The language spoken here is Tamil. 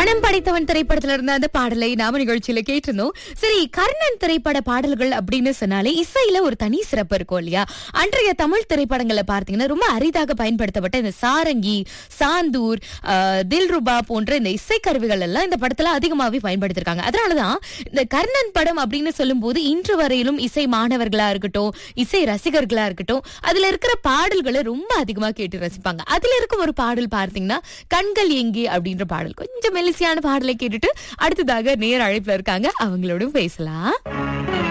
மனம் படைத்தவன் திரைப்படத்துல இருந்த அந்த பாடலை நாம நிகழ்ச்சியில கேட்டிருந்தோம் சரி கர்ணன் திரைப்பட பாடல்கள் அப்படின்னு சொன்னாலே இசையில ஒரு தனி சிறப்பு இருக்கும் இல்லையா அன்றைய தமிழ் திரைப்படங்களை பார்த்தீங்கன்னா ரொம்ப அரிதாக பயன்படுத்தப்பட்ட இந்த சாரங்கி சாந்தூர் ஆஹ், தில்ருபா போன்ற இந்த இசைக்கருவிகள் எல்லாம் இந்த படத்துல அதிகமாவே பயன்படுத்திருக்காங்க அதனாலதான் இந்த கர்ணன் படம் அப்படின்னு சொல்லும்போது இன்று வரையிலும் இசை மாணவர்களா இருக்கட்டும் இசை ரசிகர்களா இருக்கட்டும் அதுல இருக்கிற பாடல்களை ரொம்ப அதிகமா கேட்டு ரசிப்பாங்க அதுல இருக்கும் ஒரு பாடல் பார்த்தீங்கன்னா கண்கள் எங்கே அப்படின்ற பாடல் கொஞ்சம் மெலிசியான பாடலை கேட்டுட்டு அடுத்ததாக நேர் அழைப்புல இருக்காங்க அவங்களோட பேசலாம்